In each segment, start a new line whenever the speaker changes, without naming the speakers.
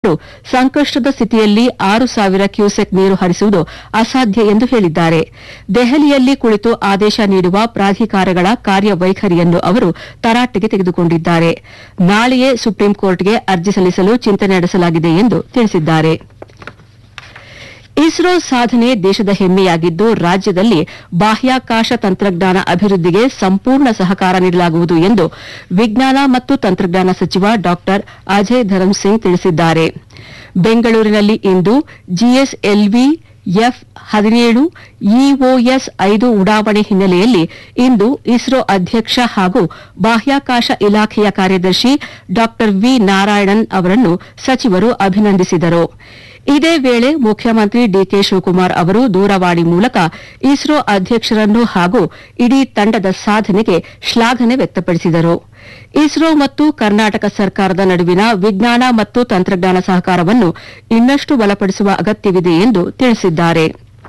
ಅವರು ಸಂಕಷ್ಟದ ಸ್ಥಿತಿಯಲ್ಲಿ ಆರು ಸಾವಿರ ಕ್ಯೂಸೆಕ್ ನೀರು ಹರಿಸುವುದು ಅಸಾಧ್ಯ ಎಂದು ಹೇಳಿದ್ದಾರೆ ದೆಹಲಿಯಲ್ಲಿ ಕುಳಿತು ಆದೇಶ ನೀಡುವ ಪ್ರಾಧಿಕಾರಗಳ ಕಾರ್ಯವೈಖರಿಯನ್ನು ಅವರು ತರಾಟೆಗೆ ತೆಗೆದುಕೊಂಡಿದ್ದಾರೆ ನಾಳೆಯೇ ಸುಪ್ರೀಂ ಕೋರ್ಟ್ಗೆ ಅರ್ಜಿ ಸಲ್ಲಿಸಲು ಚಿಂತನೆ ನಡೆಸಲಾಗಿದೆ ಎಂದು ತಿಳಿಸಿದ್ದಾರೆ ಇಸ್ರೋ ಸಾಧನೆ ದೇಶದ ಹೆಮ್ಮೆಯಾಗಿದ್ದು ರಾಜ್ಯದಲ್ಲಿ ಬಾಹ್ಯಾಕಾಶ ತಂತ್ರಜ್ಞಾನ ಅಭಿವೃದ್ಧಿಗೆ ಸಂಪೂರ್ಣ ಸಹಕಾರ ನೀಡಲಾಗುವುದು ಎಂದು ವಿಜ್ಞಾನ ಮತ್ತು ತಂತ್ರಜ್ಞಾನ ಸಚಿವ ಡಾ ಅಜಯ್ ಧರಮ್ ಸಿಂಗ್ ತಿಳಿಸಿದ್ದಾರೆ ಬೆಂಗಳೂರಿನಲ್ಲಿ ಇಂದು ಜಿಎಸ್ಎಲ್ವಿ ಎಫ್ ಹದಿನೇಳು ಇಒಎಸ್ ಐದು ಉಡಾವಣೆ ಹಿನ್ನೆಲೆಯಲ್ಲಿ ಇಂದು ಇಸ್ರೋ ಅಧ್ಯಕ್ಷ ಹಾಗೂ ಬಾಹ್ಯಾಕಾಶ ಇಲಾಖೆಯ ಕಾರ್ಯದರ್ಶಿ ಡಾ ವಿ ನಾರಾಯಣನ್ ಅವರನ್ನು ಸಚಿವರು ಅಭಿನಂದಿಸಿದರು ಇದೇ ವೇಳೆ ಮುಖ್ಯಮಂತ್ರಿ ಡಿಕೆ ಶಿವಕುಮಾರ್ ಅವರು ದೂರವಾಣಿ ಮೂಲಕ ಇಸ್ರೋ ಅಧ್ಯಕ್ಷರನ್ನು ಹಾಗೂ ಇಡೀ ತಂಡದ ಸಾಧನೆಗೆ ಶ್ಲಾಘನೆ ವ್ಯಕ್ತಪಡಿಸಿದರು ಇಸ್ರೋ ಮತ್ತು ಕರ್ನಾಟಕ ಸರ್ಕಾರದ ನಡುವಿನ ವಿಜ್ಞಾನ ಮತ್ತು ತಂತ್ರಜ್ಞಾನ ಸಹಕಾರವನ್ನು ಇನ್ನಷ್ಟು ಬಲಪಡಿಸುವ ಅಗತ್ಯವಿದೆ ಎಂದು ತಿಳಿಸಿದ್ದಾರೆ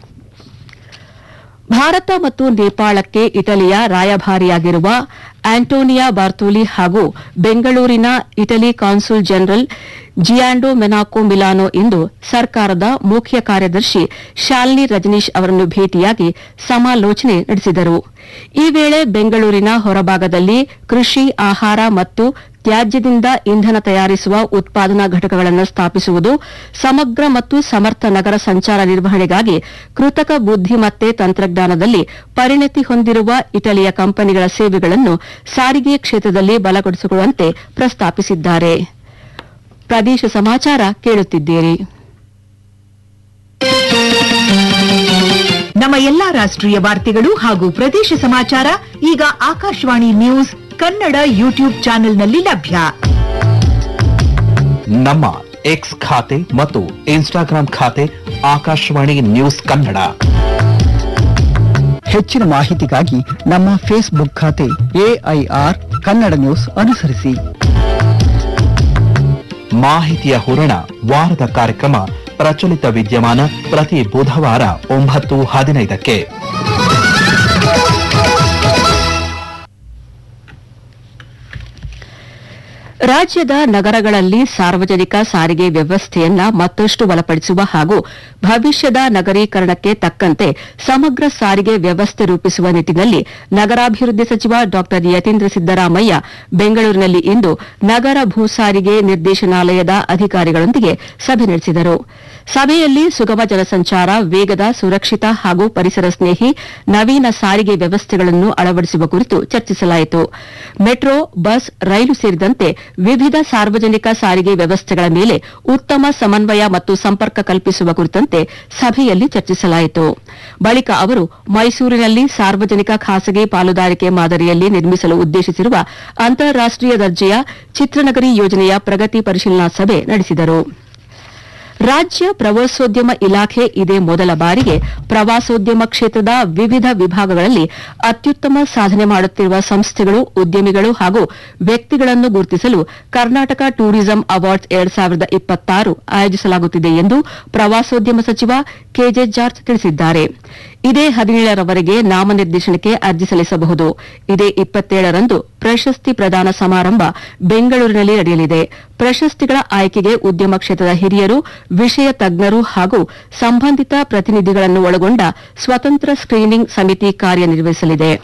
ಭಾರತ ಮತ್ತು ನೇಪಾಳಕ್ಕೆ ಇಟಲಿಯ ರಾಯಭಾರಿಯಾಗಿರುವ ಆಂಟೋನಿಯಾ ಬಾರ್ತೋಲಿ ಹಾಗೂ ಬೆಂಗಳೂರಿನ ಇಟಲಿ ಕಾನ್ಸುಲ್ ಜನರಲ್ ಜಿಯಾಂಡೋ ಮೆನಾಕೋ ಮಿಲಾನೋ ಇಂದು ಸರ್ಕಾರದ ಮುಖ್ಯ ಕಾರ್ಯದರ್ಶಿ ಶಾಲಿನಿ ರಜನೀಶ್ ಅವರನ್ನು ಭೇಟಿಯಾಗಿ ಸಮಾಲೋಚನೆ ನಡೆಸಿದರು ಈ ವೇಳೆ ಬೆಂಗಳೂರಿನ ಹೊರಭಾಗದಲ್ಲಿ ಕೃಷಿ ಆಹಾರ ಮತ್ತು ತ್ಯಾಜ್ಯದಿಂದ ಇಂಧನ ತಯಾರಿಸುವ ಉತ್ಪಾದನಾ ಘಟಕಗಳನ್ನು ಸ್ಥಾಪಿಸುವುದು ಸಮಗ್ರ ಮತ್ತು ಸಮರ್ಥ ನಗರ ಸಂಚಾರ ನಿರ್ವಹಣೆಗಾಗಿ ಕೃತಕ ಬುದ್ದಿಮತ್ತೆ ತಂತ್ರಜ್ಞಾನದಲ್ಲಿ ಪರಿಣತಿ ಹೊಂದಿರುವ ಇಟಲಿಯ ಕಂಪನಿಗಳ ಸೇವೆಗಳನ್ನು ಸಾರಿಗೆ ಕ್ಷೇತ್ರದಲ್ಲಿ ಬಲಗೊಳಿಸಿಕೊಳ್ಳುವಂತೆ ಪ್ರಸ್ತಾಪಿಸಿದ್ದಾರೆ ಪ್ರದೇಶ ಸಮಾಚಾರ ಕೇಳುತ್ತಿದ್ದೀರಿ
ನಮ್ಮ ಎಲ್ಲಾ ರಾಷ್ಟ್ರೀಯ ವಾರ್ತೆಗಳು ಹಾಗೂ ಪ್ರದೇಶ ಸಮಾಚಾರ ಈಗ ಆಕಾಶವಾಣಿ ನ್ಯೂಸ್ ಕನ್ನಡ ಯೂಟ್ಯೂಬ್ ಚಾನೆಲ್ನಲ್ಲಿ ಲಭ್ಯ
ನಮ್ಮ ಎಕ್ಸ್ ಖಾತೆ ಮತ್ತು ಇನ್ಸ್ಟಾಗ್ರಾಂ ಖಾತೆ ಆಕಾಶವಾಣಿ ನ್ಯೂಸ್ ಕನ್ನಡ
ಹೆಚ್ಚಿನ ಮಾಹಿತಿಗಾಗಿ ನಮ್ಮ ಫೇಸ್ಬುಕ್ ಖಾತೆ ಎಐಆರ್ ಕನ್ನಡ ನ್ಯೂಸ್ ಅನುಸರಿಸಿ
ಮಾಹಿತಿಯ ಹೂರಣ ವಾರದ ಕಾರ್ಯಕ್ರಮ ಪ್ರಚಲಿತ ವಿದ್ಯಮಾನ ಪ್ರತಿ ಬುಧವಾರ ಒಂಬತ್ತು ಹದಿನೈದಕ್ಕೆ
ರಾಜ್ಯದ ನಗರಗಳಲ್ಲಿ ಸಾರ್ವಜನಿಕ ಸಾರಿಗೆ ವ್ಯವಸ್ಥೆಯನ್ನ ಮತ್ತಷ್ಟು ಬಲಪಡಿಸುವ ಹಾಗೂ ಭವಿಷ್ಯದ ನಗರೀಕರಣಕ್ಕೆ ತಕ್ಕಂತೆ ಸಮಗ್ರ ಸಾರಿಗೆ ವ್ಯವಸ್ಥೆ ರೂಪಿಸುವ ನಿಟ್ಟಿನಲ್ಲಿ ನಗರಾಭಿವೃದ್ಧಿ ಸಚಿವ ಡಾ ಯತೀಂದ್ರ ಸಿದ್ದರಾಮಯ್ಯ ಬೆಂಗಳೂರಿನಲ್ಲಿ ಇಂದು ನಗರ ಭೂ ಸಾರಿಗೆ ನಿರ್ದೇಶನಾಲಯದ ಅಧಿಕಾರಿಗಳೊಂದಿಗೆ ಸಭೆ ನಡೆಸಿದರು ಸಭೆಯಲ್ಲಿ ಸುಗಮ ಜನಸಂಚಾರ ವೇಗದ ಸುರಕ್ಷಿತ ಹಾಗೂ ಪರಿಸರ ಸ್ನೇಹಿ ನವೀನ ಸಾರಿಗೆ ವ್ಯವಸ್ಥೆಗಳನ್ನು ಅಳವಡಿಸುವ ಕುರಿತು ಚರ್ಚಿಸಲಾಯಿತು ಮೆಟ್ರೋ ಬಸ್ ರೈಲು ಸೇರಿದಂತೆ ವಿವಿಧ ಸಾರ್ವಜನಿಕ ಸಾರಿಗೆ ವ್ಯವಸ್ಥೆಗಳ ಮೇಲೆ ಉತ್ತಮ ಸಮನ್ವಯ ಮತ್ತು ಸಂಪರ್ಕ ಕಲ್ಪಿಸುವ ಕುರಿತಂತೆ ಸಭೆಯಲ್ಲಿ ಚರ್ಚಿಸಲಾಯಿತು ಬಳಿಕ ಅವರು ಮೈಸೂರಿನಲ್ಲಿ ಸಾರ್ವಜನಿಕ ಖಾಸಗಿ ಪಾಲುದಾರಿಕೆ ಮಾದರಿಯಲ್ಲಿ ನಿರ್ಮಿಸಲು ಉದ್ದೇಶಿಸಿರುವ ಅಂತಾರಾಷ್ಟೀಯ ದರ್ಜೆಯ ಚಿತ್ರನಗರಿ ಯೋಜನೆಯ ಪ್ರಗತಿ ಪರಿಶೀಲನಾ ಸಭೆ ನಡೆಸಿದರು ರಾಜ್ಯ ಪ್ರವಾಸೋದ್ಯಮ ಇಲಾಖೆ ಇದೇ ಮೊದಲ ಬಾರಿಗೆ ಪ್ರವಾಸೋದ್ಯಮ ಕ್ಷೇತ್ರದ ವಿವಿಧ ವಿಭಾಗಗಳಲ್ಲಿ ಅತ್ಯುತ್ತಮ ಸಾಧನೆ ಮಾಡುತ್ತಿರುವ ಸಂಸ್ಥೆಗಳು ಉದ್ಯಮಿಗಳು ಹಾಗೂ ವ್ಯಕ್ತಿಗಳನ್ನು ಗುರುತಿಸಲು ಕರ್ನಾಟಕ ಟೂರಿಸಂ ಅವಾರ್ಡ್ಸ್ ಎರಡ್ ಸಾವಿರದ ಇಪ್ಪತ್ತಾರು ಆಯೋಜಿಸಲಾಗುತ್ತಿದೆ ಎಂದು ಪ್ರವಾಸೋದ್ಯಮ ಸಚಿವ ಕೆಜೆ ಜಾರ್ಜ್ ತಿಳಿಸಿದ್ದಾರೆ ಇದೇ ಹದಿನೇಳರವರೆಗೆ ನಾಮನಿರ್ದೇಶನಕ್ಕೆ ಅರ್ಜಿ ಸಲ್ಲಿಸಬಹುದು ಇದೇ ಇಪ್ಪತ್ತೇಳರಂದು ಪ್ರಶಸ್ತಿ ಪ್ರದಾನ ಸಮಾರಂಭ ಬೆಂಗಳೂರಿನಲ್ಲಿ ನಡೆಯಲಿದೆ ಪ್ರಶಸ್ತಿಗಳ ಆಯ್ಕೆಗೆ ಉದ್ಯಮ ಕ್ಷೇತ್ರದ ಹಿರಿಯರು ವಿಷಯ ತಜ್ಞರು ಹಾಗೂ ಸಂಬಂಧಿತ ಪ್ರತಿನಿಧಿಗಳನ್ನು ಒಳಗೊಂಡ ಸ್ವತಂತ್ರ ಸ್ಕ್ರೀನಿಂಗ್ ಸಮಿತಿ ಕಾರ್ಯನಿರ್ವಹಿಸಲಿದೆ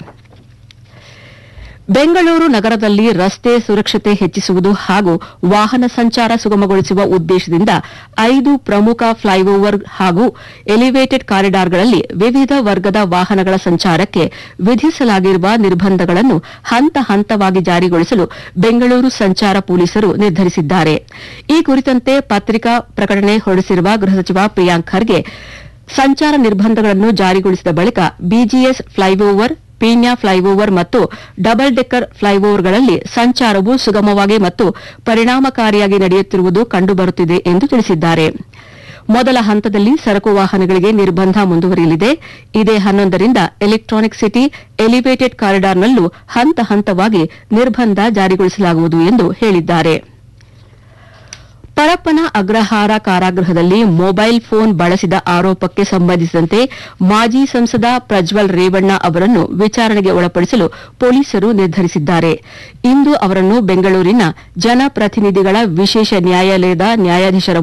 ಬೆಂಗಳೂರು ನಗರದಲ್ಲಿ ರಸ್ತೆ ಸುರಕ್ಷತೆ ಹೆಚ್ಚಿಸುವುದು ಹಾಗೂ ವಾಹನ ಸಂಚಾರ ಸುಗಮಗೊಳಿಸುವ ಉದ್ದೇಶದಿಂದ ಐದು ಪ್ರಮುಖ ಫ್ಲೈಓವರ್ ಹಾಗೂ ಎಲಿವೇಟೆಡ್ ಕಾರಿಡಾರ್ಗಳಲ್ಲಿ ವಿವಿಧ ವರ್ಗದ ವಾಹನಗಳ ಸಂಚಾರಕ್ಕೆ ವಿಧಿಸಲಾಗಿರುವ ನಿರ್ಬಂಧಗಳನ್ನು ಹಂತ ಹಂತವಾಗಿ ಜಾರಿಗೊಳಿಸಲು ಬೆಂಗಳೂರು ಸಂಚಾರ ಪೊಲೀಸರು ನಿರ್ಧರಿಸಿದ್ದಾರೆ ಈ ಕುರಿತಂತೆ ಪತ್ರಿಕಾ ಪ್ರಕಟಣೆ ಹೊರಡಿಸಿರುವ ಗೃಹ ಸಚಿವ ಪ್ರಿಯಾಂಕ್ ಖರ್ಗೆ ಸಂಚಾರ ನಿರ್ಬಂಧಗಳನ್ನು ಜಾರಿಗೊಳಿಸಿದ ಬಳಿಕ ಬಿಜಿಎಸ್ ಫ್ಲೈಓವರ್ ಪೀಣ್ಯ ಫ್ಲೈಓವರ್ ಮತ್ತು ಡಬಲ್ ಡೆಕ್ಕರ್ ಫ್ಲೈಓವರ್ಗಳಲ್ಲಿ ಸಂಚಾರವು ಸುಗಮವಾಗಿ ಮತ್ತು ಪರಿಣಾಮಕಾರಿಯಾಗಿ ನಡೆಯುತ್ತಿರುವುದು ಕಂಡುಬರುತ್ತಿದೆ ಎಂದು ತಿಳಿಸಿದ್ದಾರೆ ಮೊದಲ ಹಂತದಲ್ಲಿ ಸರಕು ವಾಹನಗಳಿಗೆ ನಿರ್ಬಂಧ ಮುಂದುವರಿಯಲಿದೆ ಇದೇ ಹನ್ನೊಂದರಿಂದ ಎಲೆಕ್ಟ್ರಾನಿಕ್ ಸಿಟಿ ಎಲಿವೇಟೆಡ್ ಕಾರಿಡಾರ್ನಲ್ಲೂ ಹಂತ ಹಂತವಾಗಿ ನಿರ್ಬಂಧ ಜಾರಿಗೊಳಿಸಲಾಗುವುದು ಎಂದು ಹೇಳಿದ್ದಾರೆ ಪರಪ್ಪನ ಅಗ್ರಹಾರ ಕಾರಾಗೃಹದಲ್ಲಿ ಮೊಬೈಲ್ ಫೋನ್ ಬಳಸಿದ ಆರೋಪಕ್ಕೆ ಸಂಬಂಧಿಸಿದಂತೆ ಮಾಜಿ ಸಂಸದ ಪ್ರಜ್ವಲ್ ರೇವಣ್ಣ ಅವರನ್ನು ವಿಚಾರಣೆಗೆ ಒಳಪಡಿಸಲು ಪೊಲೀಸರು ನಿರ್ಧರಿಸಿದ್ದಾರೆ ಇಂದು ಅವರನ್ನು ಬೆಂಗಳೂರಿನ ಜನಪ್ರತಿನಿಧಿಗಳ ವಿಶೇಷ ನ್ಯಾಯಾಲಯದ ನ್ಯಾಯಾಧೀಶರ